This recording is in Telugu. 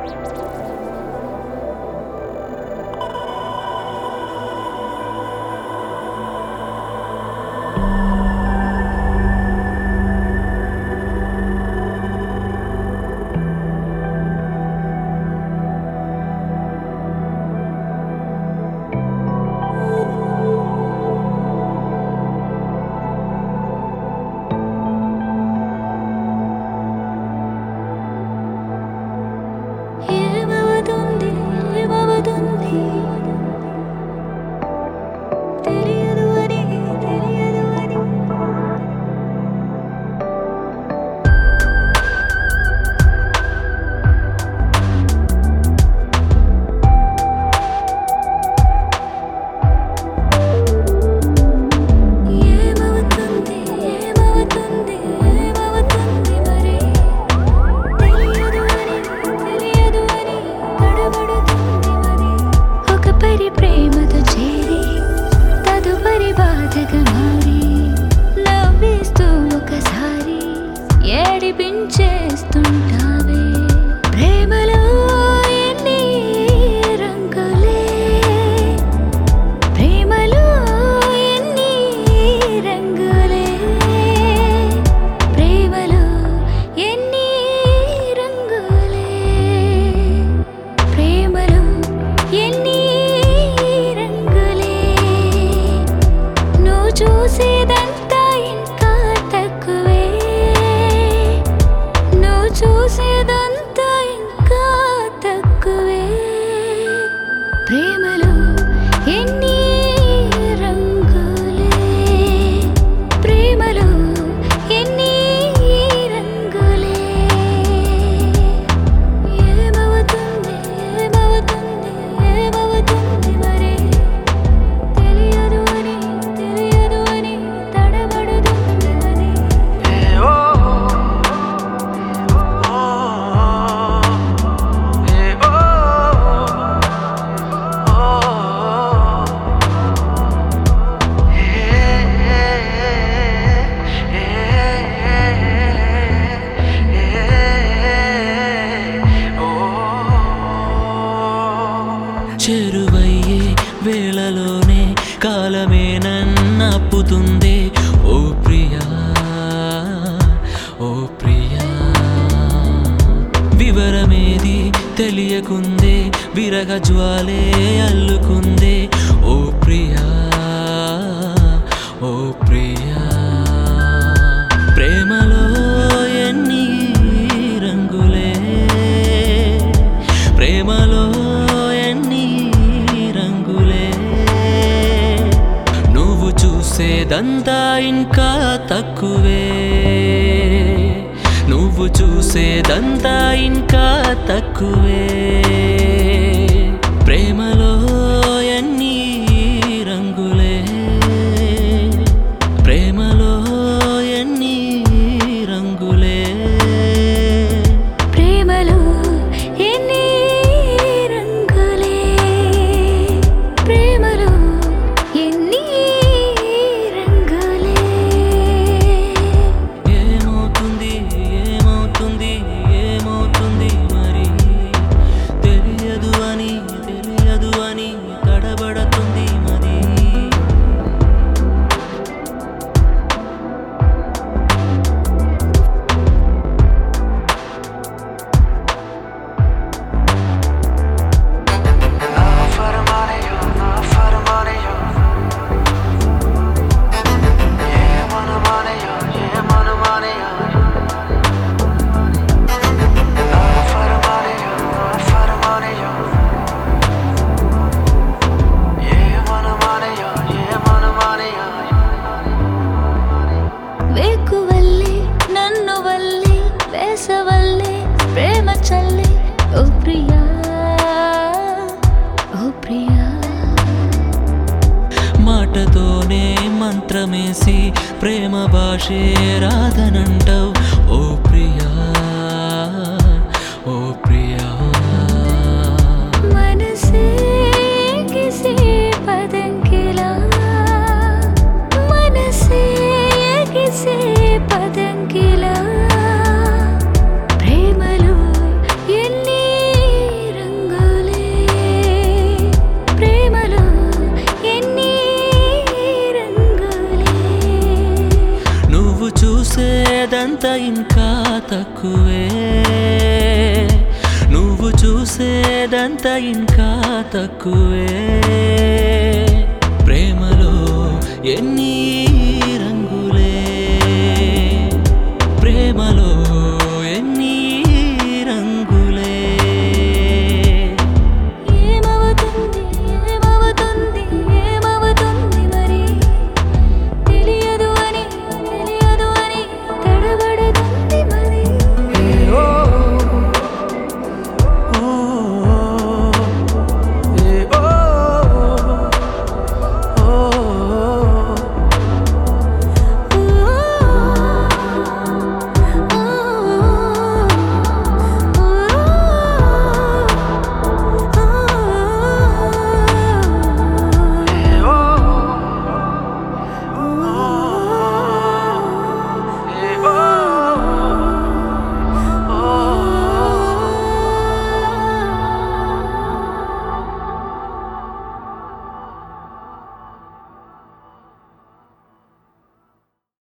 ఏమవుతుంది ఏమవుతుంది తెలియదు అని తెలియదు అని ఏమవుతుంది ఏమవుతుంది ఏమవుతుంది మరి తెలియదు అని తెలియదు అని తడబడుతుంది మరి ఒక పరి ప్రేమతో చేరి తదుపరి బాధగా మారి నవ్విస్తూ ఒకసారి ఏడిపించేస్తుంటావే ప్రేమలో ఎన్ని రంగులే ప్రేమలో ఎన్ని రంగులే ప్రేమలో ఎన్ని రంగులే ప్రేమలో ఎన్ని రంగులే నువ్వు చూసేదంతా ఇంకా తక్కువే నువ్వు చూసేదంతా ఇంకా తక్కువే ప్రేమలో ఎన్ని రంగులే ప్రేమలో ఎన్ని రంగులే ఏమవుతుంది ఏమవుతుంది ఏమవుతుంది మరి తెలియదు అని తెలియదు అని తడబడుతుంది అని చెరువయ్యే వేళలోనే కాలమే నన్నప్పుతుందే ఓ ప్రియా ఓ ప్రియా వివరమేది తెలియకుందే విరగ జ్వాలే అల్లుకుందే ఓ ప్రియా ఓ ప్రియా ప్రేమలో ఎన్ని రంగులే ప్రేమలో ఎన్ని రంగులే నువ్వు చూసేదంతా ఇంకా తక్కువే నువ్వు చూసేదంతా ఇంకా తక్కువే ప్రేమలో ఎన్ని రంగులే ప్రేమలో ఎన్ని రంగులే ప్రేమలో ఎన్ని రంగులే ప్రేమలో ఎన్ని రంగులే ఏమవుతుంది ఏమవుతుంది ఏమవుతుంది మరి తెలియదు అని తెలియదు అని తడబడుతుంది మరి వేకువల్లే నన్ను వల్లే వేసవల్లే ప్రేమ చల్లే ఓ ప్రియా ఓ ప్రియా మాటతోనే మంత్రమేసి ప్రేమ భాషే రాధనంటావు ఓ ప్రియా ఓ ప్రియా మనసే కిసి పదంకిలా మనసే కిసి పదంకిలా ప్రేమలో ఎన్ని చూసేదంతా ఇంకా తక్కువే నువ్వు చూసేదంతా ఇంకా తక్కువే ప్రేమలో ఎన్ని